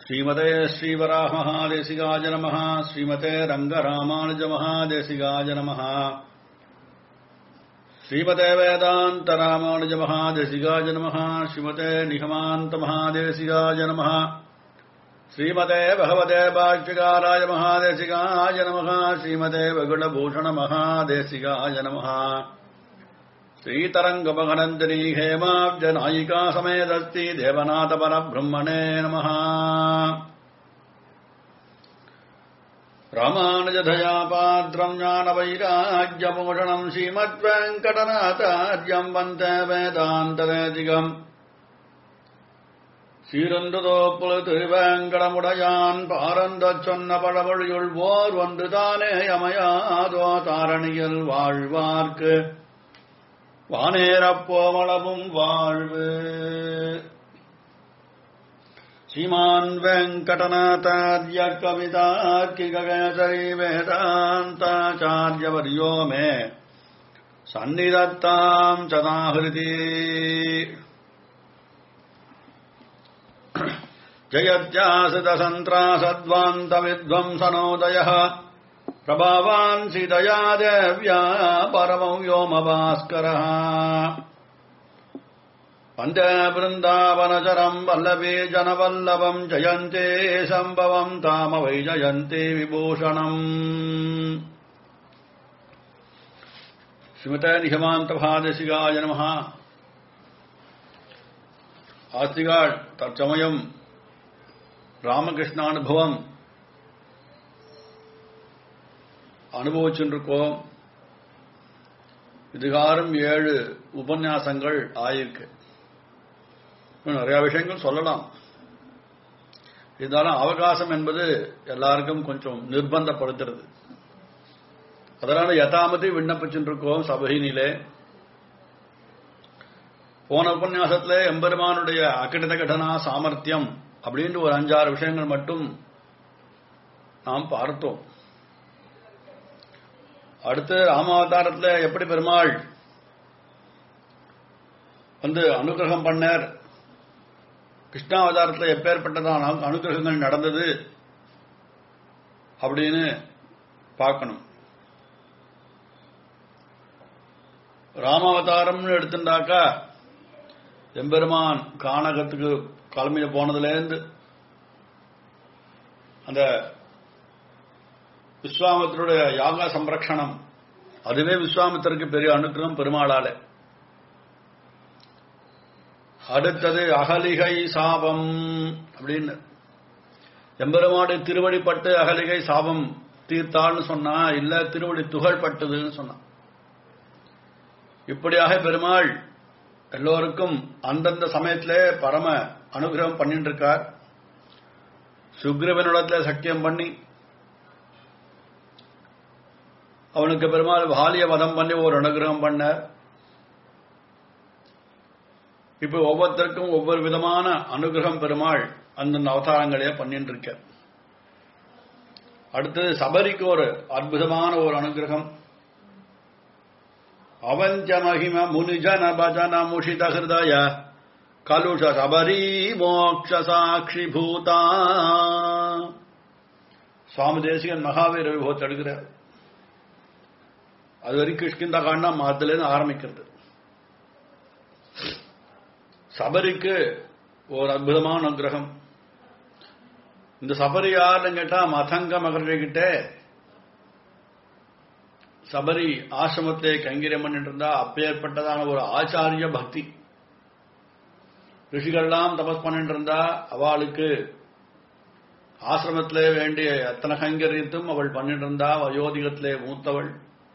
ஸ்ரீமதே ஸ்ரீவராக மகாதேசிகாஜ நம ஸ்ரீமதே ரங்கராமானுஜ மகாதேசிகாஜ நம ஸ்ரீமதே வேதாந்த ராமானுஜ மகாதேசிகாஜ நம ஸ்ரீமதே நிகமாந்த மகாதேசிகாஜ நம ஸ்ரீமதே பகவதே பாஷ்யகாராய மகாதேசிகாய நம ஸ்ரீமதே வகுடபூஷண மகாதேசிகாய நம श्रीतरङ्गमगनन्दिनी हेमाब्जनायिका समेदस्ति देवनाथपरब्रह्मणे नमः रामानुजधया पात्रम् ज्ञानवैराग्यभूषणम् श्रीमद्वेङ्कटनाथार्यम् वन्दे वेदान्तवेदिकम् சீரந்துதோப்புல திருவேங்கடமுடையான் பாரந்தச் சொன்ன பழமொழியுள் ஓர் ஒன்று தானே அமையாதோ தாரணியில் வாழ்வார்க்கு வானேரப்போமளவும் வாழ்வு ஸ்ரீமான் வெங்கடநாதார்ய கவிதார்க்கிகேசரி வேதாந்தாச்சாரியவர்யோ மே சந்நிதத்தாம் சதாஹிருதி जयत्यासितसन्त्रासद्वान्तविध्वंसनोदयः प्रभावान् सीतया देव्या परमौ व्योमभास्करः वन्दे वृन्दावनचरम् वल्लभी जनवल्लभम् जयन्ते सम्भवम् ताम वै जयन्ते विभूषणम् श्रीमते निगमान्तभादशिगाय नमः ஆஸ்திகாள் தற்சமயம் ராமகிருஷ்ண அனுபவம் அனுபவிச்சுருக்கோம் இதுகாரும் ஏழு உபன்யாசங்கள் ஆயிருக்கு நிறைய விஷயங்கள் சொல்லலாம் இருந்தாலும் அவகாசம் என்பது எல்லாருக்கும் கொஞ்சம் நிர்பந்தப்படுத்துறது அதனால யதாமதி விண்ணப்பிச்சுருக்கோம் சபையினிலே போன உபன்யாசத்துல எம்பெருமானுடைய அக்கிடத கடனா சாமர்த்தியம் அப்படின்ற ஒரு அஞ்சாறு விஷயங்கள் மட்டும் நாம் பார்த்தோம் அடுத்து ராமாவதாரத்துல எப்படி பெருமாள் வந்து அனுகிரகம் பண்ணார் கிருஷ்ணாவதாரத்தில் எப்பேற்பட்டதான் அனுகிரகங்கள் நடந்தது அப்படின்னு பார்க்கணும் ராமாவதாரம்னு எடுத்துட்டாக்கா எம்பெருமான் கானகத்துக்கு கிளம்பிய போனதுலேருந்து அந்த விஸ்வாமித்தருடைய யாக சம்ரக்ஷணம் அதுவே விஸ்வாமித்தருக்கு பெரிய அனுக்கிரகம் பெருமாளால அடுத்தது அகலிகை சாபம் அப்படின்னு எம்பெருமாடு திருவடிப்பட்டு அகலிகை சாபம் தீர்த்தாள்னு சொன்னா இல்ல திருவடி துகள் பட்டதுன்னு சொன்னான் இப்படியாக பெருமாள் எல்லோருக்கும் அந்தந்த சமயத்திலே பரம அனுகிரகம் பண்ணிட்டு இருக்கார் சுக்ரவனிடத்துல சக்கியம் பண்ணி அவனுக்கு பெருமாள் வாலிய வதம் பண்ணி ஒரு அனுகிரகம் பண்ணார் இப்ப ஒவ்வொருத்தருக்கும் ஒவ்வொரு விதமான அனுகிரகம் பெருமாள் அந்தந்த அவதாரங்களே பண்ணிட்டு இருக்க அடுத்தது சபரிக்கு ஒரு அற்புதமான ஒரு அனுகிரகம் அவஞ்ச மகிம முனிஜன பஜன முஷித ஹிருதய கலுஷ சபரி மோக்ஷ சாட்சி பூதா சுவாமி தேசிகன் மகாவீர விபவத்தை எடுக்கிறார் அது வரைக்கும் கிஷ்கிந்த காண்டம் அதுலேருந்து ஆரம்பிக்கிறது சபரிக்கு ஒரு அற்புதமான அனுகிரகம் இந்த சபரி யாருன்னு கேட்டா மதங்க மகர்கிட்ட சபரி ஆசிரமத்தை கைங்கரியம் பண்ணிட்டு இருந்தா அப்பேற்பட்டதான ஒரு ஆச்சாரிய பக்தி ரிஷிகள்லாம் தபஸ் பண்ணிட்டு இருந்தா அவளுக்கு ஆசிரமத்திலே வேண்டிய எத்தனை கைங்கரியத்தும் அவள் பண்ணிட்டு இருந்தா வயோதிகத்திலே மூத்தவள்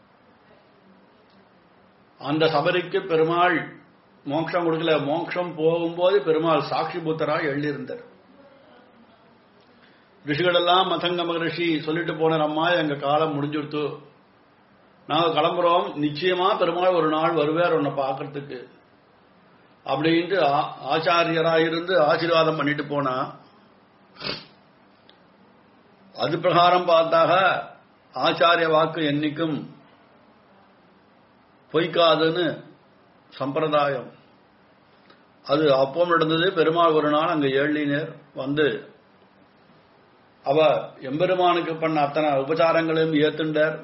அந்த சபரிக்கு பெருமாள் மோட்சம் கொடுக்கல மோட்சம் போகும்போது பெருமாள் சாட்சி பூத்தரா எழுதியிருந்தார் ரிஷிகள் எல்லாம் மதங்க மகரிஷி சொல்லிட்டு போன அம்மா எங்க காலம் முடிஞ்சுடுத்து நாங்க கிளம்புறோம் நிச்சயமா பெருமாள் ஒரு நாள் வருவார் உன்னை பார்க்கறதுக்கு அப்படின்ட்டு ஆச்சாரியராயிருந்து ஆசீர்வாதம் பண்ணிட்டு போனா அது பிரகாரம் பார்த்தாக ஆச்சாரிய வாக்கு என்னைக்கும் பொய்க்காதுன்னு சம்பிரதாயம் அது அப்போ நடந்தது பெருமாள் ஒரு நாள் அங்க ஏழினர் வந்து அவ எம்பெருமானுக்கு பண்ண அத்தனை உபச்சாரங்களையும் ஏத்துண்டார்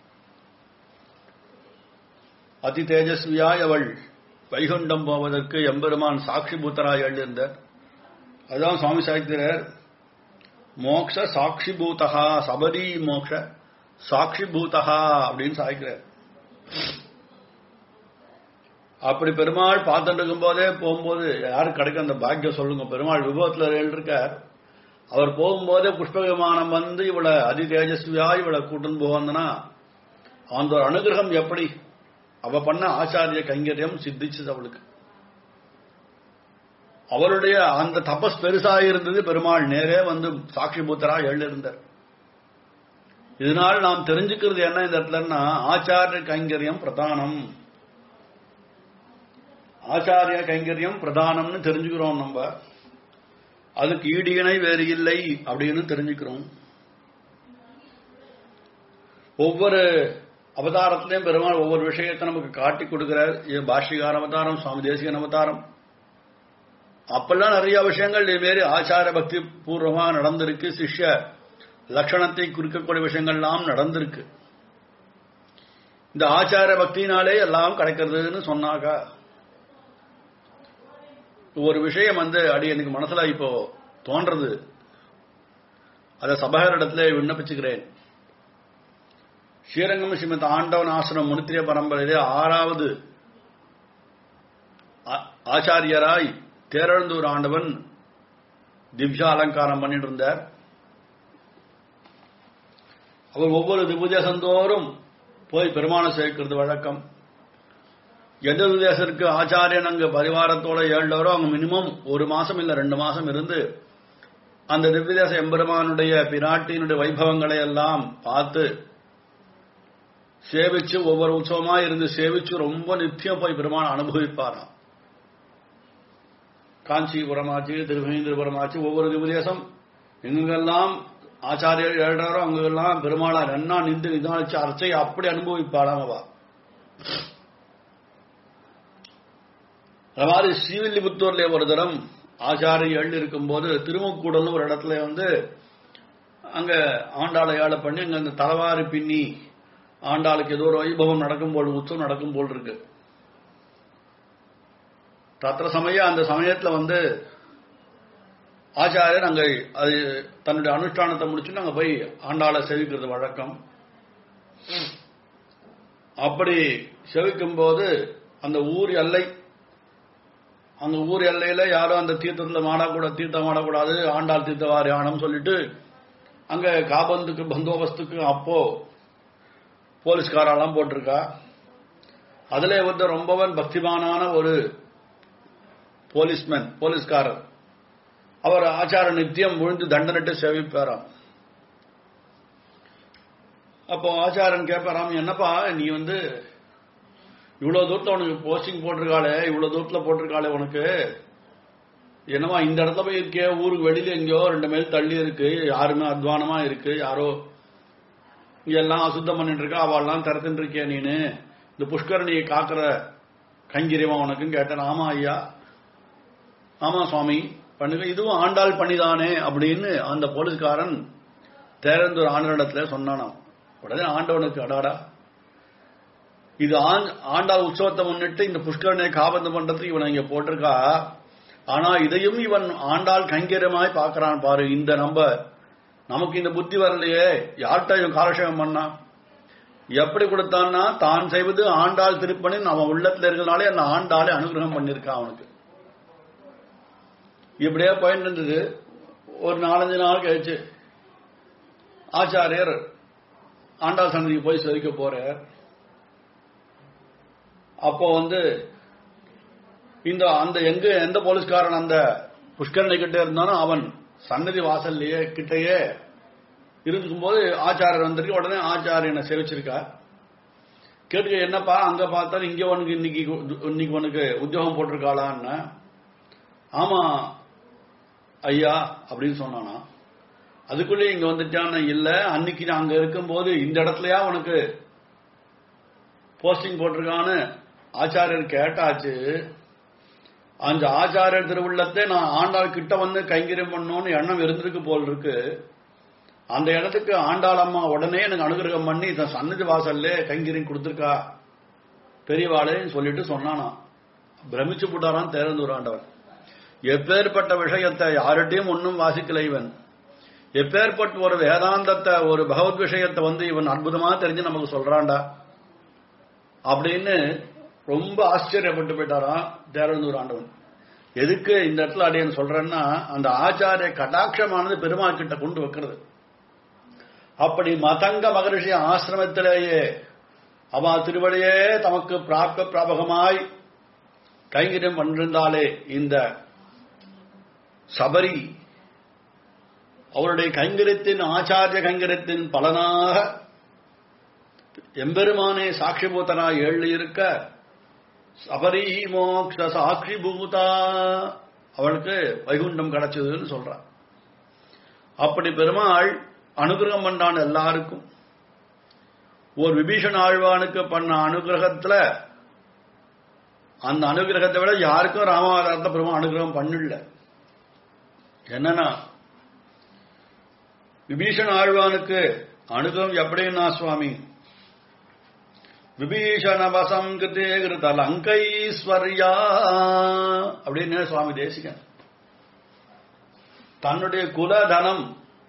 அதி தேஜஸ்வியாய் அவள் வைகுண்டம் போவதற்கு எம்பெருமான் சாட்சி பூத்தராய் எழுந்தார் அதுதான் சுவாமி சாய்த்திரர் மோக்ஷ சாட்சி பூதகா சபரி மோக்ஷ சாட்சி பூதகா அப்படின்னு சாய்க்கிறார் அப்படி பெருமாள் பார்த்துட்டு இருக்கும் போதே போகும்போது யாரு கிடைக்கும் அந்த பாக்கியம் சொல்லுங்க பெருமாள் விபவத்துல இருக்கார் அவர் போகும்போதே புஷ்ப விமானம் வந்து இவளை அதி தேஜஸ்வியா இவளை கூட்டுன்னு போவந்தனா அந்த ஒரு அனுகிரகம் எப்படி அவ பண்ண ஆச்சாரிய கைங்கரியம் சித்திச்சது அவளுக்கு அவருடைய அந்த தபஸ் பெருசா இருந்தது பெருமாள் நேரே வந்து சாட்சி பூத்தரா எழுந்தார் இதனால் நாம் தெரிஞ்சுக்கிறது என்ன இந்த இடத்துலன்னா ஆச்சாரிய கைங்கரியம் பிரதானம் ஆச்சாரிய கைங்கரியம் பிரதானம்னு தெரிஞ்சுக்கிறோம் நம்ம அதுக்கு ஈடு இணை வேறு இல்லை அப்படின்னு தெரிஞ்சுக்கிறோம் ஒவ்வொரு அவதாரத்திலையும் பெருமாள் ஒவ்வொரு விஷயத்தை நமக்கு காட்டி கொடுக்கிறார் இது பாஷ்யகார அவதாரம் சுவாமி தேசிகன் அவதாரம் அப்பெல்லாம் நிறைய விஷயங்கள் இதுமாரி ஆச்சார பக்தி பூர்வமா நடந்திருக்கு சிஷ்ய லட்சணத்தை குறிக்கக்கூடிய விஷயங்கள்லாம் நடந்திருக்கு இந்த ஆச்சார பக்தினாலே எல்லாம் கிடைக்கிறதுன்னு சொன்னாக்கா ஒரு விஷயம் வந்து அடி எனக்கு மனசுல இப்போ தோன்றது அத சபகரிடத்துல விண்ணப்பிச்சுக்கிறேன் ஸ்ரீரங்கம் ஸ்ரீமத் ஆண்டவன் ஆசிரம் முனித்திரிய பரம்பரையிலே ஆறாவது ஆச்சாரியராய் தேரழுந்தூர் ஆண்டவன் திவ்யா அலங்காரம் பண்ணிட்டு இருந்தார் அவர் ஒவ்வொரு திபுதேசந்தோறும் போய் பெருமானை சேர்க்கிறது வழக்கம் எந்த தேசத்திற்கு ஆச்சாரியன் அங்க பரிவாரத்தோட ஏழுவரோ அவங்க மினிமம் ஒரு மாசம் இல்ல ரெண்டு மாசம் இருந்து அந்த திவ்யதேச எம்பெருமானுடைய பிராட்டியினுடைய வைபவங்களை எல்லாம் பார்த்து சேவிச்சு ஒவ்வொரு உற்சவமா இருந்து சேவிச்சு ரொம்ப நித்தியம் போய் பெருமான் அனுபவிப்பாராம் காஞ்சிபுரமாச்சு திருவேந்திரபுரமாச்சு ஒவ்வொரு திவ்யதேசம் எங்கெல்லாம் ஆச்சாரியர் ஏழுறாரோ அங்கெல்லாம் பெருமாளா ரெண்டா நின்று நிதானிச்சு அர்ச்சை அப்படி அனுபவிப்பாராம் அவா அது மாதிரி ஸ்ரீவில்லிபுத்தூர்ல ஒரு தரம் ஆச்சாரியர்கள் இருக்கும்போது திருமக்கூடல்னு ஒரு இடத்துல வந்து அங்க ஆண்டாளை ஏழை பண்ணி அங்க அந்த தலவாரி பின்னி ஆண்டாளுக்கு ஏதோ ஒரு வைபவம் நடக்கும் போல் உற்சவம் நடக்கும் போல் இருக்கு தத்திர சமய அந்த சமயத்துல வந்து ஆச்சாரியர் அங்க அது தன்னுடைய அனுஷ்டானத்தை முடிச்சுட்டு அங்க போய் ஆண்டாளை செவிக்கிறது வழக்கம் அப்படி செவிக்கும் போது அந்த ஊர் எல்லை அந்த ஊர் எல்லையில யாரும் அந்த தீர்த்தத்துல மாடக்கூட தீர்த்தம் ஆடக்கூடாது ஆண்டாள் தீர்த்தவாரி ஆனம் சொல்லிட்டு அங்க காபந்துக்கு பந்தோபஸ்துக்கு அப்போ போலீஸ்காரெல்லாம் போட்டிருக்கா அதுல வந்து ரொம்பவன் பக்திமானான ஒரு போலீஸ்மேன் போலீஸ்காரர் அவர் ஆச்சார நித்தியம் விழுந்து தண்டனிட்டு சேவிப்பாராம் அப்போ ஆச்சாரன் கேட்பாராம் என்னப்பா நீ வந்து இவ்வளவு தூரத்துல உனக்கு போஸ்டிங் போட்டிருக்காளே இவ்வளவு தூரத்துல போட்டிருக்காளே உனக்கு என்னவா இந்த இடத்துல போய் இருக்கே ஊருக்கு வெளியில எங்கேயோ ரெண்டு மைல் தள்ளி இருக்கு யாருமே அத்வானமா இருக்கு யாரோ இங்க எல்லாம் அசுத்தம் பண்ணிட்டு இருக்கா அவள்லாம் திறத்துட்டு இருக்கியா நீனு இந்த புஷ்கரணியை காக்குற கைங்கிரியமா உனக்குன்னு கேட்டேன் ஆமா ஐயா ஆமா சுவாமி பண்ணுங்க இதுவும் ஆண்டாள் பண்ணிதானே அப்படின்னு அந்த போலீஸ்காரன் தேரந்தூர் ஆண்டவனிடத்துல சொன்னானாம் உடனே ஆண்டவனுக்கு அடாடா இது ஆண்டாள் உற்சவத்தை முன்னிட்டு இந்த புஷ்கரனை காபந்தம் பண்றதுக்கு இவனை இங்க போட்டிருக்கா ஆனா இதையும் இவன் ஆண்டாள் கைங்கரியமாய் பார்க்கறான் பாரு இந்த நம்ம நமக்கு இந்த புத்தி வரலையே யார்கிட்ட இவன் காலக்ஷேபம் பண்ணா எப்படி கொடுத்தான்னா தான் செய்வது ஆண்டாள் திருப்பணி அவன் உள்ளத்துல இருக்கிறனாலே அந்த ஆண்டாளே அனுகிரகம் பண்ணிருக்கான் அவனுக்கு இப்படியே போயிட்டு இருந்தது ஒரு நாலஞ்சு நாள் கழிச்சு ஆச்சாரியர் ஆண்டாள் சன்னதிக்கு போய் செவிக்க போறார் அப்போ வந்து இந்த அந்த எங்க எந்த போலீஸ்காரன் அந்த புஷ்கரணை கிட்ட இருந்தானோ அவன் சன்னதி வாசல்லையே கிட்டயே இருக்கும் போது ஆச்சாரியர் வந்திருக்கு உடனே ஆச்சாரியனை சேவிச்சிருக்கார் கேட்டுக்க என்னப்பா அங்க பார்த்தா இங்க உனக்கு இன்னைக்கு இன்னைக்கு உனக்கு உத்தியோகம் போட்டிருக்காளான்னு ஆமா ஐயா அப்படின்னு சொன்னானா அதுக்குள்ளே இங்க வந்துட்டான இல்ல அன்னைக்கு நான் அங்க இருக்கும்போது இந்த இடத்துலயா உனக்கு போஸ்டிங் போட்டிருக்கான்னு ஆச்சாரியர் கேட்டாச்சு அந்த ஆச்சாரியர் திருவுள்ளத்தை நான் ஆண்டாள் கிட்ட வந்து கைங்கரியம் பண்ணணும்னு எண்ணம் இருந்திருக்கு போல் இருக்கு அந்த இடத்துக்கு ஆண்டாள் அம்மா உடனே எனக்கு அனுகிரகம் பண்ணி தன் சன்னதி வாசல்ல கைங்கரி கொடுத்துருக்கா பெரியவாளேன்னு சொல்லிட்டு சொன்னானா பிரமிச்சு போட்டாரான் தேர்ந்தூர் ஆண்டவன் எப்பேற்பட்ட விஷயத்தை யார்கிட்டையும் ஒன்னும் வாசிக்கல இவன் எப்பேற்பட்ட ஒரு வேதாந்தத்தை ஒரு பகவத் விஷயத்தை வந்து இவன் அற்புதமா தெரிஞ்சு நமக்கு சொல்றான்டா அப்படின்னு ரொம்ப ஆச்சரியப்பட்டு போயிட்டாராம் தேரந்தூர் ஆண்டவன் எதுக்கு இந்த இடத்துல அடியன் சொல்றேன்னா அந்த ஆச்சாரிய கடாட்சமானது பெருமாள் கிட்ட கொண்டு வைக்கிறது அப்படி மதங்க மகரிஷி ஆசிரமத்திலேயே அவ திருவடியே தமக்கு பிராப்த பிராபகமாய் கைங்கரியம் பண்ணிருந்தாலே இந்த சபரி அவருடைய கைங்கரியத்தின் ஆச்சாரிய கைங்கரியத்தின் பலனாக எம்பெருமானே சாட்சிபூத்தனாய் எழுதி இருக்க சபரி மோக்ஷ சாட்சி பூதா அவளுக்கு வைகுண்டம் கிடைச்சதுன்னு சொல்றான் அப்படி பெருமாள் அனுகிரகம் பண்றான் எல்லாருக்கும் ஒரு விபீஷன் ஆழ்வானுக்கு பண்ண அனுகிரகத்துல அந்த அனுகிரகத்தை விட யாருக்கும் ராமாவதாரத்தை பெருமாள் அனுகிரகம் பண்ணல என்னன்னா விபீஷன் ஆழ்வானுக்கு அனுகிரகம் எப்படின்னா சுவாமி விபீஷண வசங்கிருதே கிருத லங்கைஸ்வர்யா அப்படின்னு சுவாமி தேசிகன் தன்னுடைய குலதனம்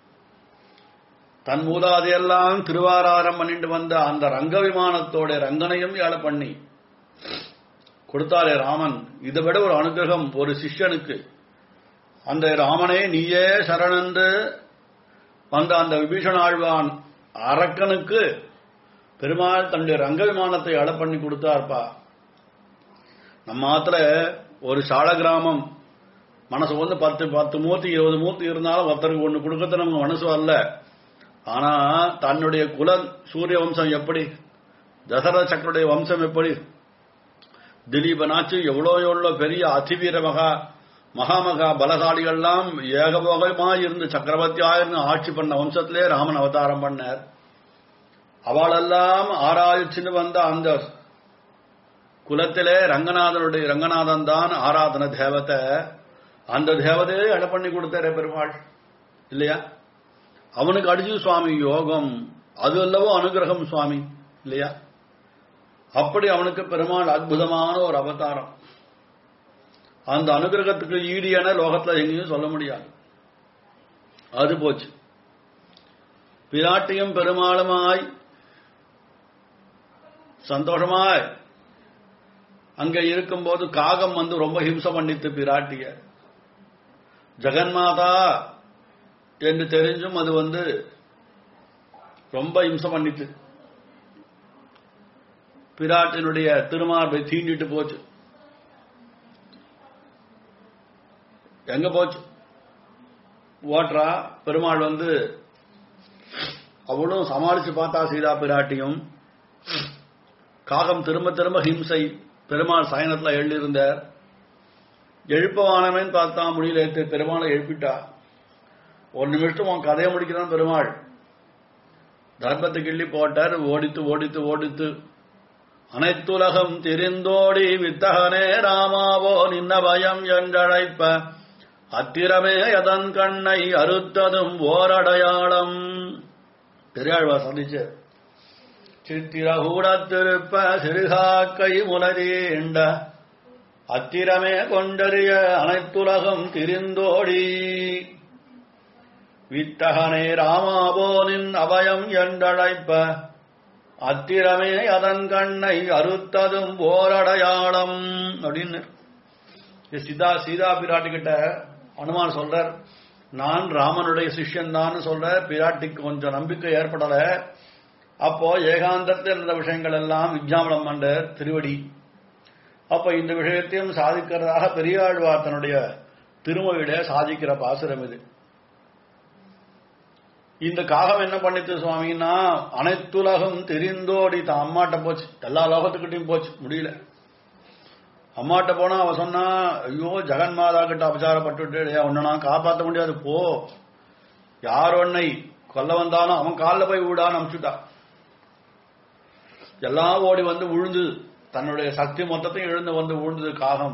தன் மூதாதையெல்லாம் திருவாராரம் பண்ணிட்டு வந்த அந்த ரங்க விமானத்தோட ரங்கனையும் ஏழை பண்ணி கொடுத்தாலே ராமன் இதை விட ஒரு அனுகிரகம் ஒரு சிஷ்யனுக்கு அந்த ராமனே நீயே சரணென்று வந்த அந்த விபீஷண ஆழ்வான் அரக்கனுக்கு பெருமாள் தன்னுடைய ரங்க விமானத்தை அழ பண்ணி கொடுத்தார்ப்பா நம்ம மாத்திர ஒரு சால கிராமம் மனசு வந்து பத்து பத்து மூர்த்தி இருபது மூர்த்தி இருந்தாலும் ஒருத்தருக்கு ஒண்ணு கொடுக்கறது நமக்கு மனசு வரல ஆனா தன்னுடைய குல சூரிய வம்சம் எப்படி தசரத சக்கருடைய வம்சம் எப்படி திலீபனாச்சு எவ்வளோ எவ்வளோ பெரிய அதிவீர மகா மகாமகா பலசாலிகள்லாம் ஏகபோகமா இருந்து சக்கரவர்த்தியா இருந்து ஆட்சி பண்ண வம்சத்திலே ராமன் அவதாரம் பண்ணார் அவளெல்லாம் ஆராய்ச்சின்னு வந்த அந்த குலத்திலே ரங்கநாதனுடைய ரங்கநாதன் தான் ஆராதன தேவத்தை அந்த தேவதையே இட பண்ணி கொடுத்தாரே பெருமாள் இல்லையா அவனுக்கு அடிச்சு சுவாமி யோகம் அது அல்லவோ அனுகிரகம் சுவாமி இல்லையா அப்படி அவனுக்கு பெருமாள் அற்புதமான ஒரு அவதாரம் அந்த அனுகிரகத்துக்கு ஈடு என லோகத்துல எங்கேயும் சொல்ல முடியாது அது போச்சு பிராட்டியும் பெருமாளுமாய் சந்தோஷமாய் அங்க இருக்கும்போது காகம் வந்து ரொம்ப ஹிம்சம் பண்ணித்து பிராட்டிய ஜெகன்மாதா என்று தெரிஞ்சும் அது வந்து ரொம்ப இம்சம் பண்ணிட்டு பிராட்டினுடைய திருமார்பை தீண்டிட்டு போச்சு எங்க போச்சு ஓட்டுறா பெருமாள் வந்து அவளும் சமாளிச்சு பார்த்தா சீதா பிராட்டியும் காகம் திரும்ப திரும்ப ஹிம்சை பெருமாள் சயனத்துல எழுதியிருந்தார் எழுப்பவானவன் பார்த்தா முடியல பெருமாளை எழுப்பிட்டா ஒரு நிமிஷம் உன் கதையை முடிக்கிறான் பெருமாள் தர்மத்தை கிள்ளி போட்டார் ஓடித்து ஓடித்து ஓடித்து அனைத்துலகம் தெரிந்தோடி வித்தகனே ராமாவோ நின்ன பயம் என்றழைப்ப அத்திரமே அதன் கண்ணை அறுத்ததும் ஓரடையாளம் பெரியாழ்வா சந்திச்சு சித்திரகூடத்திருப்ப சிறுகாக்கை முலதீண்ட அத்திரமே கொண்டறிய அனைத்துலகம் திரிந்தோடி வித்தகனே ராமாபோனின் அபயம் என்றழைப்ப அத்திரமே அதன் கண்ணை அறுத்ததும் ஓரடையாளம் அப்படின்னு சீதா சீதா பிராட்டி கிட்ட அனுமான் சொல்றார் நான் ராமனுடைய சிஷ்யன் தான் சொல்ற பிராட்டிக்கு கொஞ்சம் நம்பிக்கை ஏற்படல அப்போ ஏகாந்தத்தில் இருந்த விஷயங்கள் எல்லாம் விஜயாமலம் பண்ற திருவடி அப்ப இந்த விஷயத்தையும் சாதிக்கிறதாக பெரியாழ்வார் தன்னுடைய திருமொழியில சாதிக்கிற பாசுரம் இது இந்த காகம் என்ன பண்ணித்து சுவாமின்னா அனைத்துலகம் தெரிந்தோடி தான் அம்மாட்ட போச்சு எல்லா லோகத்துக்கிட்டையும் போச்சு முடியல அம்மாட்ட போனா அவ சொன்னா ஐயோ ஜெகன்மாதா கிட்ட அபச்சாரப்பட்டு உன்னை நான் காப்பாற்ற முடியாது போ யார் உன்னை கொல்ல வந்தாலும் அவன் காலில் போய் விடான்னு அனுப்பிச்சுட்டா எல்லாம் ஓடி வந்து விழுந்து தன்னுடைய சக்தி மொத்தத்தையும் எழுந்து வந்து விழுந்தது காகம்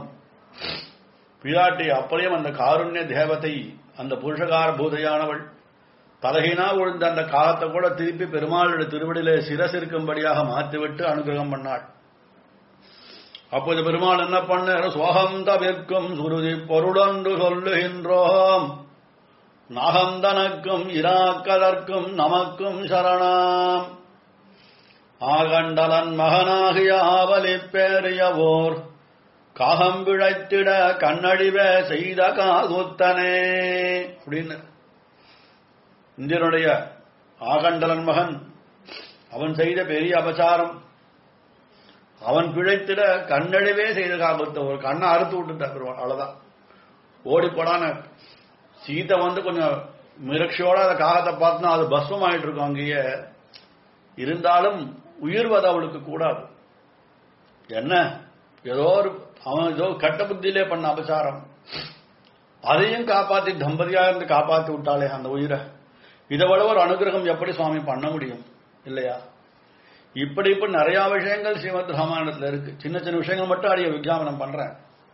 பிராட்டி அப்படியும் அந்த காருண்ய தேவதை அந்த புருஷகார பூதையானவள் தலகினா விழுந்த அந்த காலத்தை கூட திருப்பி பெருமாளுடைய திருவடியிலே சிரஸ் இருக்கும்படியாக மாற்றிவிட்டு அனுகிரகம் பண்ணாள் அப்போது பெருமாள் என்ன பண்ண சோகம் தவிர்க்கும் சுருதி பொருளொன்று சொல்லுகின்றோம் நாகந்தனக்கும் இராக்கதற்கும் நமக்கும் சரணாம் ஆகண்டலன் மகனாகிய ஆவலி பேரியவோர் காகம் பிழைத்திட கண்ணடிவே செய்த காகுத்தனே அப்படின்னு இந்தியனுடைய ஆகண்டலன் மகன் அவன் செய்த பெரிய அபசாரம் அவன் பிழைத்திட கண்ணழிவே செய்த காபத்தை ஒரு கண்ணை அறுத்து விட்டுட்டா பெருமாள் அவ்வளவுதான் ஓடி போடான சீதை வந்து கொஞ்சம் மிரட்சியோட அந்த காகத்தை பார்த்தா அது பஸ்மம் ஆயிட்டு இருக்கும் அங்கேயே இருந்தாலும் உயிர்வது அவளுக்கு கூடாது என்ன ஏதோ ஒரு அவன் ஏதோ கட்ட புத்தியிலே பண்ண அபசாரம் அதையும் காப்பாத்தி தம்பதியா இருந்து காப்பாத்தி விட்டாளே அந்த உயிரை இதை விட ஒரு அனுகிரகம் எப்படி சுவாமி பண்ண முடியும் இல்லையா இப்படி இப்ப நிறைய விஷயங்கள் ஸ்ரீமத் ராமாயணத்துல இருக்கு சின்ன சின்ன விஷயங்கள் மட்டும் அடிய விஜயாபனம் பண்றேன்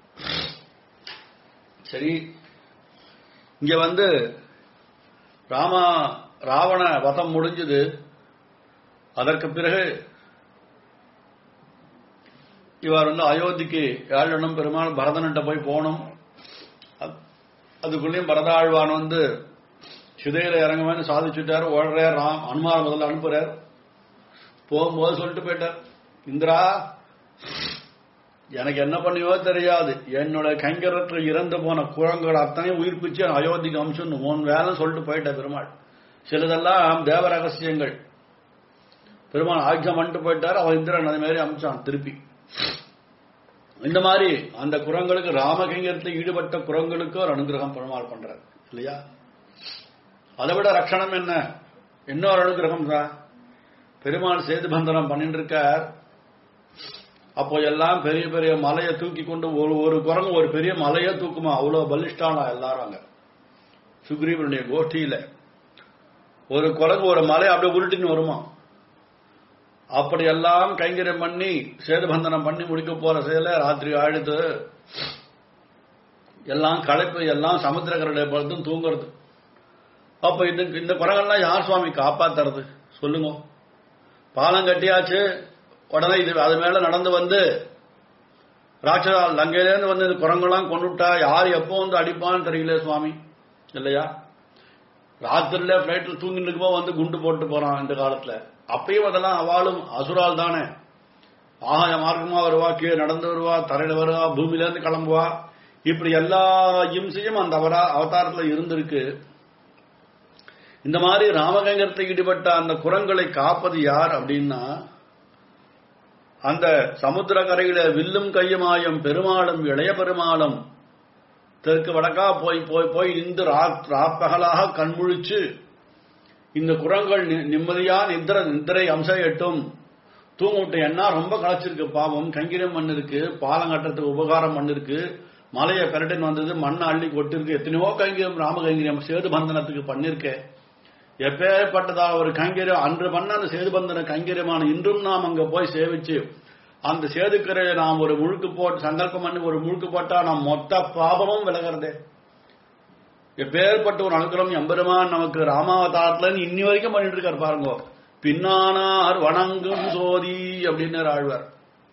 சரி இங்க வந்து ராமா ராவண வதம் முடிஞ்சது அதற்கு பிறகு இவர் வந்து அயோத்திக்கு ஏழனும் பெருமாள் பரதன்கிட்ட போய் போகணும் அதுக்குள்ளேயும் பரதாழ்வான் வந்து சிதையில இறங்குவேன்னு சாதிச்சுட்டார் ஓடுறார் ராம் அனுமார் முதல்ல அனுப்புறார் போகும்போது சொல்லிட்டு போயிட்டார் இந்திரா எனக்கு என்ன பண்ணியோ தெரியாது என்னோட கைங்கரத்தில் இறந்து போன குரங்கள் அத்தனையும் உயிர்ப்பிச்சு அயோத்திக்கு அம்சம் உன் வேலை சொல்லிட்டு போயிட்ட பெருமாள் சிலதெல்லாம் தேவ ரகசியங்கள் பெருமாள் ஆட்சியம் பண்ணிட்டு போயிட்டார் அவன் இந்திரன் அது மாதிரி அமிச்சான் திருப்பி இந்த மாதிரி அந்த குரங்களுக்கு ராமகைங்கரத்தில் ஈடுபட்ட குரங்களுக்கு ஒரு அனுகிரகம் பெருமாள் பண்றார் இல்லையா அதை விட ரட்சணம் என்ன இன்னொரு அனுகிரகம் தான் பெருமாள் சேது பந்தனம் பண்ணிட்டு இருக்கார் அப்போ எல்லாம் பெரிய பெரிய மலையை தூக்கி கொண்டு ஒரு ஒரு குரங்கு ஒரு பெரிய மலையை தூக்குமா அவ்வளவு பலிஷ்டானா எல்லாரும் அங்க சுக்ரீவனுடைய கோஷ்டியில ஒரு குரங்கு ஒரு மலையை அப்படியே உருட்டின்னு வருமா அப்படி எல்லாம் கைங்கரியம் பண்ணி சேதுபந்தனம் பண்ணி முடிக்க போற செயல ராத்திரி ஆழுது எல்லாம் களைப்பு எல்லாம் சமுத்திரக்கரடைய படுத்தும் தூங்குறது அப்ப இந்த இந்த குரங்கெல்லாம் யார் சுவாமி காப்பாத்துறது சொல்லுங்க பாலம் கட்டியாச்சு உடனே இது அது மேல நடந்து வந்து ராட்சதா லங்கையிலேருந்து வந்து இந்த குரங்கெல்லாம் கொண்டுட்டா யார் எப்போ வந்து அடிப்பான்னு தெரியல சுவாமி இல்லையா ராத்திரில பிளைட்ல தூங்கிட்டு இருக்கும்போது வந்து குண்டு போட்டு போறான் இந்த காலத்துல அப்பயும் அதெல்லாம் அவளும் அசுரால் தானே ஆகாய மார்க்கமா வருவா கீழே நடந்து வருவா தரையில வருவா பூமியில இருந்து கிளம்புவா இப்படி எல்லா இம்சையும் அந்த அவரா அவதாரத்துல இருந்திருக்கு இந்த மாதிரி ராமகங்கரத்தை ஈடுபட்ட அந்த குரங்களை காப்பது யார் அப்படின்னா அந்த சமுத்திர கரையில வில்லும் கையுமாயும் பெருமாளும் இளைய பெருமாளும் தெற்கு வடக்கா போய் போய் போய் இந்த ராப்பகலாக கண்முழிச்சு இந்த குரங்கள் நிம்மதியா நித்திர நித்திரை அம்சம் எட்டும் தூங்கிட்டு என்ன ரொம்ப களைச்சிருக்கு பாவம் கங்கிரம் மண் இருக்கு பாலம் கட்டுறதுக்கு உபகாரம் மண் இருக்கு மலையை பெரட்டின் வந்தது மண்ணை அள்ளி கொட்டிருக்கு எத்தனையோ கைங்கிரம் ராம கைங்கிரம் சேது பந்தனத்துக்கு பண்ணிருக்கேன் எப்பேற்பட்டதா ஒரு கைங்கரியம் அன்று பண்ண அந்த சேதுபந்தன கைங்கரியமான இன்றும் நாம் அங்க போய் சேவிச்சு அந்த சேதுக்கரையை நாம் ஒரு முழுக்கு போட்டு சங்கல்பம் பண்ணி ஒரு முழுக்கு போட்டா நாம் மொத்த பாபமும் விலகிறதே எப்பேற்பட்ட ஒரு அனுகிரகம் எம்பெருமான் நமக்கு ராமாவதாரத்துல இன்னி வரைக்கும் பண்ணிட்டு இருக்காரு பாருங்க பின்னானார் வணங்கும் சோதி அப்படின்னு ஆழ்வார்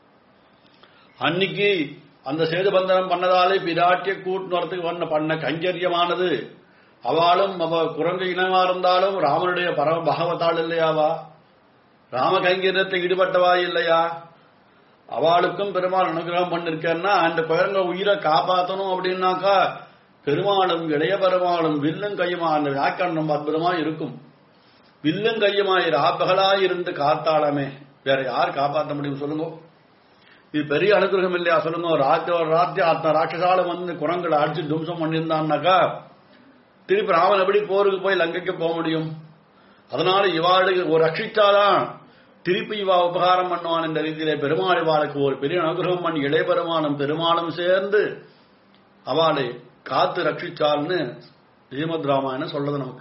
அன்னைக்கு அந்த சேதுபந்தனம் பண்ணதாலே பிராட்டிய கூட்டுனரத்துக்கு பண்ண பண்ண கைங்கரியமானது அவளும் அவ குரங்கு இனமா இருந்தாலும் ராமனுடைய பரம பகவத்தாள் இல்லையாவா ராம கைங்கரியத்தை ஈடுபட்டவா இல்லையா அவளுக்கும் பெருமாள் அனுகிரகம் பண்ணிருக்கேன்னா அந்த குழந்தை உயிரை காப்பாற்றணும் அப்படின்னாக்கா பெருமாளும் இளைய பெருமாளும் வில்லும் கையுமா அந்த வியாக்கரணம் ரொம்ப அற்புதமா இருக்கும் வில்லும் கையுமாய் ராப்பகலாய் இருந்து காத்தாளமே வேற யார் காப்பாற்ற முடியும் சொல்லுங்க இது பெரிய அனுகிரகம் இல்லையா சொல்லுங்க ராத்திர ராத்திரி அத்தனை ராட்சசாலம் வந்து குரங்களை அடிச்சு தும்சம் பண்ணியிருந்தான்னாக்கா திருப்பி ராமன் எப்படி போருக்கு போய் லங்கைக்கு போக முடியும் அதனால இவாளுக்கு ஒரு ரட்சிச்சாதான் திருப்பி இவா உபகாரம் பண்ணுவான் என்ற ரீதியிலே பெருமாள் இவாளுக்கு ஒரு பெரிய அனுகிரகம் பண்ணி இளைய பெருமானும் பெருமாளும் சேர்ந்து அவளை காத்து ரட்சிச்சால்னு ஸ்ரீமத் ராமாயணம் சொல்றது நமக்கு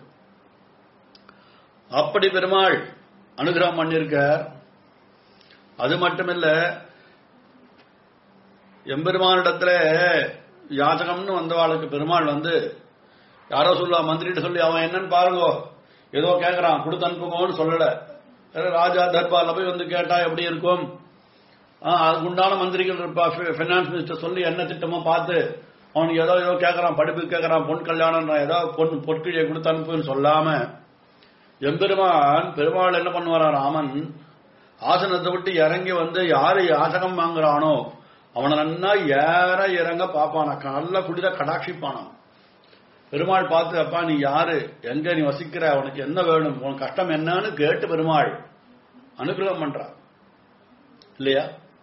அப்படி பெருமாள் அனுகிரகம் பண்ணிருக்க அது மட்டுமில்ல எம்பெருமானிடத்துல யாச்சகம்னு வந்தவாளுக்கு பெருமாள் வந்து யாரோ சொல்லுவா மந்திரிட்டு சொல்லி அவன் என்னன்னு பாருங்கோ ஏதோ கேட்கறான் கொடுத்து அனுப்புங்கன்னு சொல்லல வேற ராஜா தர்பார்ல போய் வந்து கேட்டா எப்படி இருக்கும் ஆ, அதுக்கு உண்டான மந்திரிகள் இருப்பா பினான்ஸ் மினிஸ்டர் சொல்லி என்ன திட்டமோ பார்த்து அவனுக்கு ஏதோ ஏதோ கேட்கறான் படிப்பு கேட்கறான் பொன் கல்யாணம் ஏதோ பொன் பொற்கிழியை கொடுத்து அனுப்புன்னு சொல்லாம எம்பெருமான் பெருமாள் என்ன பண்ணுவாரா ராமன் ஆசனத்தை விட்டு இறங்கி வந்து யாரு யாசகம் வாங்குறானோ அவனை நன்னா ஏற இறங்க பாப்பானா நல்ல குடித கடாட்சிப்பானான் பெருமாள் பார்த்து அப்பா நீ யாரு எங்க நீ வசிக்கிற உனக்கு என்ன வேணும் உனக்கு கஷ்டம் என்னன்னு கேட்டு பெருமாள் அனுகிரகம் பண்றான் இல்லையா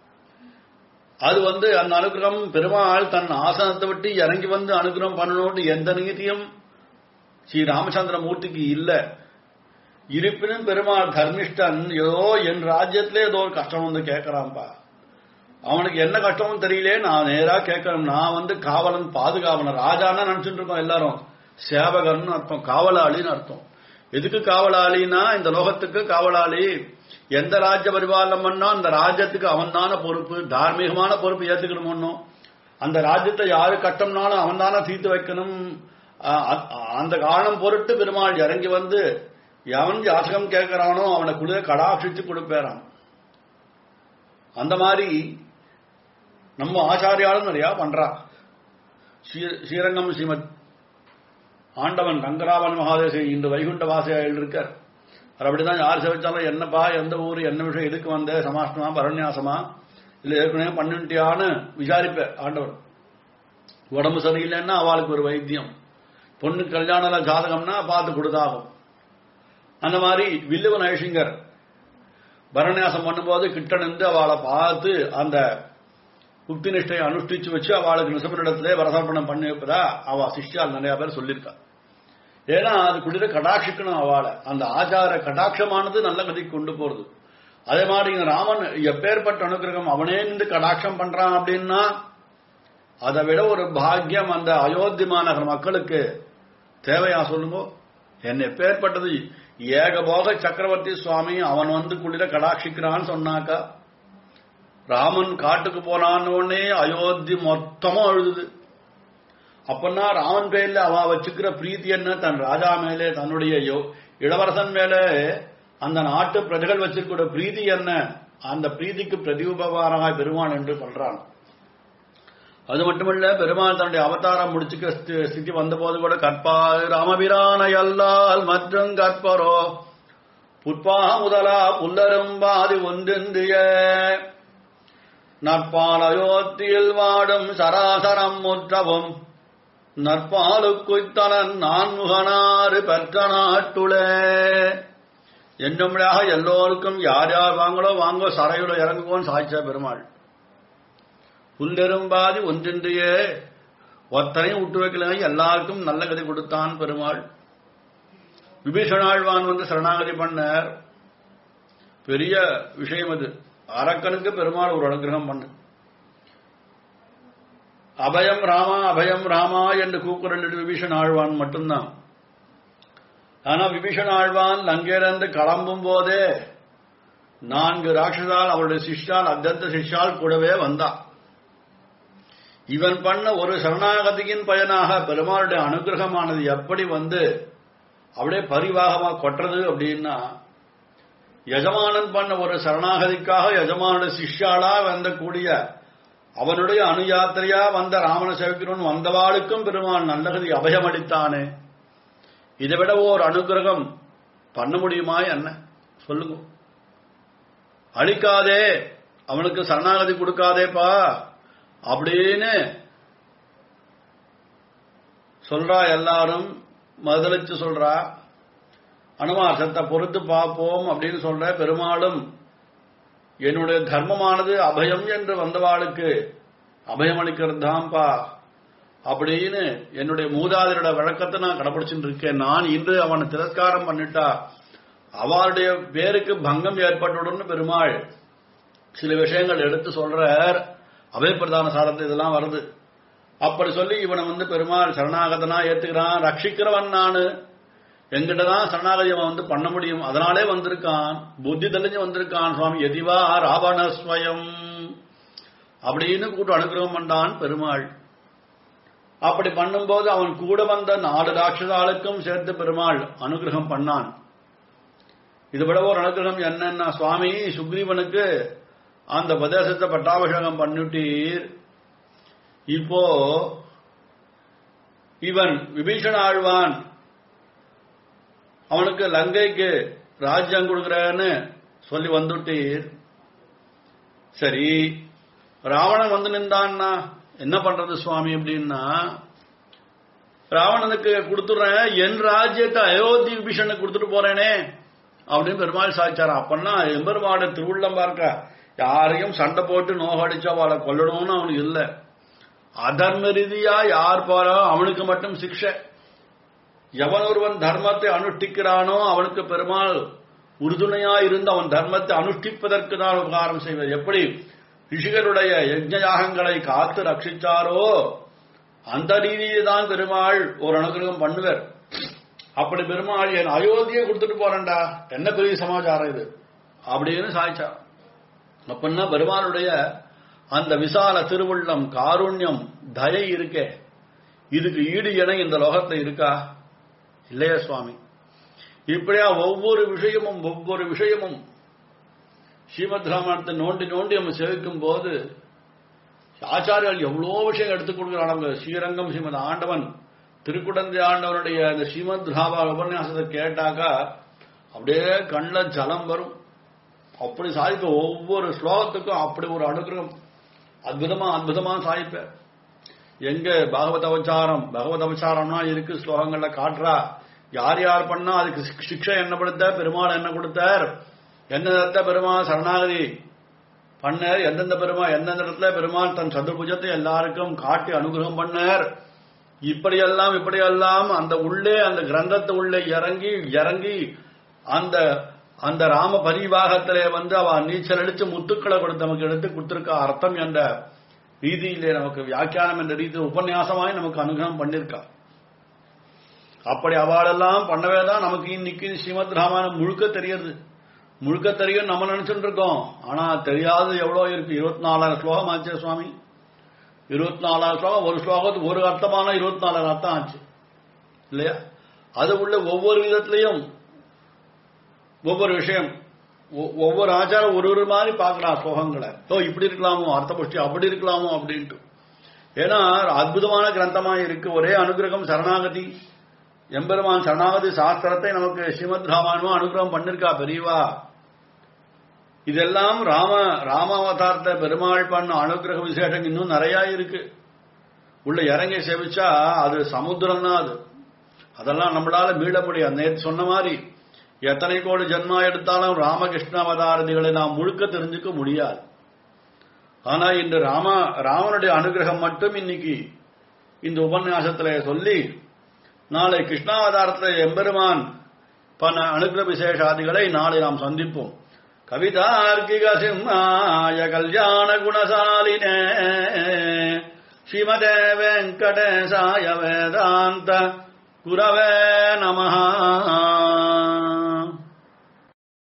அது வந்து அந்த அனுகிரகம் பெருமாள் தன் ஆசனத்தை விட்டு இறங்கி வந்து அனுகிரகம் பண்ணணும்னு எந்த நீதியும் ஸ்ரீ ராமச்சந்திர மூர்த்திக்கு இல்ல இருப்பினும் பெருமாள் தர்மிஷ்டன் ஏதோ என் ராஜ்யத்திலே ஏதோ ஒரு கஷ்டம் வந்து கேட்கறான்பா அவனுக்கு என்ன கஷ்டமும் தெரியலே நான் நேரா கேட்கணும் நான் வந்து காவலன் பாதுகாவலன் ராஜான்னா நினைச்சிட்டு இருக்கோம் எல்லாரும் சேவகர்னு அர்த்தம் காவலாளின்னு அர்த்தம் எதுக்கு காவலாளினா இந்த லோகத்துக்கு காவலாளி எந்த ராஜ்ய பரிபாலனம் பண்ணா அந்த ராஜ்யத்துக்கு அவன் தானே பொறுப்பு தார்மீகமான பொறுப்பு ஏத்துக்கணும் அந்த ராஜ்யத்தை யாரு கட்டம்னாலும் அவன் தானே தீர்த்து வைக்கணும் அ- அ- அந்த காரணம் பொருட்டு பெருமாள் இறங்கி வந்து எவன் யாசகம் கேட்கிறானோ அவனை குளிர கடாட்சிச்சு கொடுப்பேறான் அந்த மாதிரி நம்ம ஆச்சாரியாலும் நிறைய பண்றா ஸ்ரீ- ஸ்ரீரங்கம் ஸ்ரீமத் ஆண்டவன் ரங்கராமன் மகாதேசி இன்று வைகுண்ட வாசியாயில் இருக்கார் அவர் அப்படிதான் யார் சேவிச்சாலும் என்னப்பா எந்த ஊர் என்ன விஷயம் எதுக்கு வந்த சமாஷ்டமா பரண்யாசமா இல்ல ஏற்கனவே பண்ணிட்டியான்னு விசாரிப்ப ஆண்டவன் உடம்பு சரியில்லைன்னா அவளுக்கு ஒரு வைத்தியம் பொண்ணு கல்யாண ஜாதகம்னா பார்த்து கொடுத்தாகும் அந்த மாதிரி வில்லுவன் ஐஷிங்கர் பரநியாசம் பண்ணும்போது கிட்ட நின்று அவளை பார்த்து அந்த புக்தி நிஷ்டையை அனுஷ்டிச்சு வச்சு அவளுக்கு நிசபனிடத்திலே வரசர்ப்பணம் பண்ணி வைப்பதா அவ சிஷ்யால் நிறைய பேர் சொல்லியிருக்கா ஏன்னா அது குளிர கடாட்சிக்கணும் அவளை அந்த ஆச்சார கடாட்சமானது நல்ல கதிக்கு கொண்டு போறது அதே மாதிரி இங்க ராமன் எப்பேற்பட்ட அனுகிரகம் அவனே நின்று கடாட்சம் பண்றான் அப்படின்னா அதை விட ஒரு பாக்கியம் அந்த அயோத்தி மாநகர் மக்களுக்கு தேவையா சொல்லுங்க என்ன எப்பேற்பட்டது ஏகபோக சக்கரவர்த்தி சுவாமி அவன் வந்து குளிர கடாட்சிக்கிறான்னு சொன்னாக்கா ராமன் காட்டுக்கு போனான்னு உடனே அயோத்தி மொத்தமும் அழுதுது அப்பன்னா ராமன் பேர்ல அவ வச்சுக்கிற பிரீத்தி என்ன தன் ராஜா மேலே தன்னுடைய யோ- இளவரசன் மேலே அந்த நாட்டு பிரஜைகள் வச்சிருக்கிற பிரீத்தி என்ன அந்த பிரீதிக்கு பிரதியுபகாரமாய் பெருமான் என்று சொல்றான் அது மட்டுமல்ல பெருமாள் தன்னுடைய அவதாரம் முடிச்சுக்க ஸ்தி- ஸ்திதி வந்த போது கூட கற்பார் ராமபிரானை அல்லால் மற்றும் கற்பரோ புட்பா முதலா புல்லரும் பாதி ஒன்றென்றிய நற்பால் அயோத்தியில் வாடும் சராசரம் முற்றவும் நற்பாலுக்குய்த்தனன் நான்முகனாறு பெற்ற நாட்டுளே என்னும்படியாக எல்லோருக்கும் யார் யார் வாங்களோ வாங்கோ சரையுட இறங்குவோன்னு சாய்ச்சா பெருமாள் புல்லெரும்பாதி ஒன்றின்றியே ஒத்தனையும் விட்டு வைக்கல எல்லாருக்கும் நல்ல கதை கொடுத்தான் பெருமாள் விபீஷணாழ்வான் வந்து சரணாகதி பண்ணார் பெரிய விஷயம் அது அரக்கனுக்கு பெருமாள் ஒரு அனுகிரகம் பண்ணு அபயம் ராமா அபயம் ராமா என்று கூக்குரலிட்டு விபீஷன் ஆழ்வான் மட்டும்தான் ஆனா விபீஷன் ஆழ்வான் லங்கையிலிருந்து கிளம்பும் போதே நான்கு ராட்சசால் அவருடைய சிஷ்யால் அத்தியந்த சிஷ்யால் கூடவே வந்தா இவன் பண்ண ஒரு சரணாகதியின் பயனாக பெருமாளுடைய அனுகிரகமானது எப்படி வந்து அப்படியே பரிவாகமா கொட்டுறது அப்படின்னா எஜமானன் பண்ண ஒரு சரணாகதிக்காக எஜமானுடைய சிஷ்யாளா வந்த கூடிய அவனுடைய அணுயாத்திரையா வந்த ராமன சேவிக்கிறவன் வந்தவாளுக்கும் பெருமான் நல்லகதி அபயமளித்தானே இதை விட ஓர் அனுகிரகம் பண்ண முடியுமா என்ன சொல்லுங்க அழிக்காதே அவனுக்கு சரணாகதி கொடுக்காதேப்பா அப்படின்னு சொல்றா எல்லாரும் மதளிச்சு சொல்றா அனுமார் சத்த பொறுத்து பார்ப்போம் அப்படின்னு சொல்ற பெருமாளும் என்னுடைய தர்மமானது அபயம் என்று வந்தவாளுக்கு அபயம் அளிக்கிறது தான்ப்பா அப்படின்னு என்னுடைய மூதாதையரோட வழக்கத்தை நான் கடைபிடிச்சுட்டு இருக்கேன் நான் இன்று அவனை திரஸ்காரம் பண்ணிட்டா அவருடைய பேருக்கு பங்கம் ஏற்பட்டுடன் பெருமாள் சில விஷயங்கள் எடுத்து சொல்றார் அபயப்பிரதான சாரத்தை இதெல்லாம் வருது அப்படி சொல்லி இவனை வந்து பெருமாள் சரணாகதனா ஏத்துக்கிறான் ரட்சிக்கிறவன் நானு எங்கிட்ட தான் சரணாகதி அவன் வந்து பண்ண முடியும் அதனாலே வந்திருக்கான் புத்தி தெளிஞ்சு வந்திருக்கான் சுவாமி எதிவா ராவணஸ்வயம் அப்படின்னு கூட்டு அனுகிரகம் பண்ணான் பெருமாள் அப்படி பண்ணும்போது அவன் கூட வந்த நாலு ராட்சதாளுக்கும் சேர்த்து பெருமாள் அனுகிரகம் பண்ணான் இது விட ஒரு அனுகிரகம் என்னன்னா சுவாமி சுக்ரீவனுக்கு அந்த உபதேசத்தை பட்டாபிஷேகம் பண்ணிட்டீர் இப்போ இவன் விபீஷண ஆழ்வான் அவனுக்கு லங்கைக்கு ராஜ்யம் கொடுக்கிறேன்னு சொல்லி வந்துட்டீர் சரி ராவணன் வந்து நின்றான்னா என்ன பண்றது சுவாமி அப்படின்னா ராவணனுக்கு கொடுத்துடுறேன் என் ராஜ்யத்தை அயோத்தி விபீஷனுக்கு கொடுத்துட்டு போறேனே அப்படின்னு பெருமாள் சாதிச்சாரா அப்பன்னா எம்பெருமாட திருவுள்ளம் பார்க்க யாரையும் சண்டை போட்டு நோகடிச்சு அவளை கொல்லணும்னு அவனுக்கு இல்ல அதர்ம ரீதியா யார் போறோ அவனுக்கு மட்டும் சிக்ஷை எவன் ஒருவன் தர்மத்தை அனுஷ்டிக்கிறானோ அவனுக்கு பெருமாள் உறுதுணையா இருந்து அவன் தர்மத்தை அனுஷ்டிப்பதற்கு தான் உபகாரம் செய்வது எப்படி ரிஷிகளுடைய யஜ்ஞ யாகங்களை காத்து ரட்சிச்சாரோ அந்த ரீதியில் தான் பெருமாள் ஒரு அனுகிரகம் பண்ணுவர் அப்படி பெருமாள் என் அயோத்தியை கொடுத்துட்டு போறேன்டா என்ன பெரிய சமாச்சாரம் இது அப்படின்னு சாய்ச்சார் அப்படின்னா பெருமாளுடைய அந்த விசால திருவுள்ளம் காருண்யம் தயை இருக்கே இதுக்கு ஈடு இணை இந்த லோகத்துல இருக்கா இல்லையா சுவாமி இப்படியா ஒவ்வொரு விஷயமும் ஒவ்வொரு விஷயமும் ஸ்ரீமத் ராமாயணத்தை நோண்டி நோண்டி நம்ம சேவிக்கும் போது ஆச்சாரியர்கள் எவ்வளோ விஷயம் எடுத்துக் கொடுக்குறாங்க ஸ்ரீரங்கம் ஸ்ரீமத் ஆண்டவன் திருக்குடந்தை ஆண்டவனுடைய அந்த ஸ்ரீமத் ராமா உபன்யாசத்தை கேட்டாக்கா அப்படியே கண்ணில் ஜலம் வரும் அப்படி சாதிப்ப ஒவ்வொரு ஸ்லோகத்துக்கும் அப்படி ஒரு அனுகிரகம் அற்புதமா அற்புதமா சாதிப்ப எங்க பாகவத அவச்சாரம் பகவத் அவச்சாரம்னா இருக்கு ஸ்லோகங்கள்ல காட்டுறா யார் யார் பண்ணா அதுக்கு சிக்- சிக்ஷை என்ன கொடுத்த பெருமாள் என்ன கொடுத்தார் எந்த பெருமாள் சரணாகதி பண்ணார் எந்தெந்த பெருமாள் எந்தெந்த இடத்துல பெருமாள் தன் சதுர்புஜத்தை எல்லாருக்கும் காட்டி அனுகிரகம் பண்ணார் இப்படியெல்லாம் இப்படியெல்லாம் அந்த உள்ளே அந்த கிரந்தத்து உள்ளே இறங்கி இறங்கி அந்த அந்த ராம பரிவாகத்திலே வந்து அவ நீச்சல் அடிச்சு முத்துக்களை கொடுத்து நமக்கு எடுத்து கொடுத்திருக்க அர்த்தம் என்ற ரீதியிலே நமக்கு வியாக்கியானம் என்ற ரீதியில் உபன்யாசமாய் நமக்கு அனுகிரகம் பண்ணிருக்கா அப்படி அவளெல்லாம் பண்ணவே தான் நமக்கு இன்னைக்கு ஸ்ரீமத் ராமாயணம் முழுக்க தெரியுது முழுக்க தெரியும் நம்ம நினைச்சுட்டு இருக்கோம் ஆனா தெரியாத எவ்வளவு இருக்கு இருபத்தி நாலாயிரம் ஸ்லோகம் ஆச்சு சுவாமி இருபத்தி நாலாயிரம் ஸ்லோகம் ஒரு ஸ்லோகத்துக்கு ஒரு அர்த்தமான இருபத்தி நாலாயிரம் அர்த்தம் ஆச்சு இல்லையா அது உள்ள ஒவ்வொரு விதத்திலையும் ஒவ்வொரு விஷயம் ஒ- ஒவ்வொரு ஆச்சாரம் ஒரு ஒரு மாதிரி பார்க்கலாம் ஸ்லோகங்களை ஓ இப்படி இருக்கலாமோ அர்த்த புஷ்டி அப்படி இருக்கலாமோ அப்படின்ட்டு ஏன்னா அற்புதமான கிரந்தமா இருக்கு ஒரே அனுகிரகம் சரணாகதி எம்பெருமான் சரணாகதி சாஸ்திரத்தை நமக்கு ஸ்ரீமத் ராமாயணமும் அனுகிரகம் பண்ணிருக்கா பெரியவா இதெல்லாம் ராம ராமாவதாரத்தை பெருமாள் பண்ண அனுகிரக விசேஷம் இன்னும் நிறைய இருக்கு உள்ள இறங்கி சேவிச்சா அது சமுத்திரம் தான் அது அதெல்லாம் நம்மளால மீள முடியாது நேற்று சொன்ன மாதிரி எத்தனை கோடி ஜென்மா எடுத்தாலும் ராமகிருஷ்ண அவதாரதிகளை நாம் முழுக்க தெரிஞ்சுக்க முடியாது ஆனா இன்று ராம ராமனுடைய அனுகிரகம் மட்டும் இன்னைக்கு இந்த உபன்யாசத்துல சொல்லி நாளை கிருஷ்ணாவதாரத்தில் எம்பெருமான் பல அனுகிரக விசேஷாதிகளை நாளை நாம் சந்திப்போம் கவிதார்க்கிக சிம்மாய கல்யாண குணசாலினே ஸ்ரீமதே வெங்கடேசாய வேதாந்த குரவே நமஹா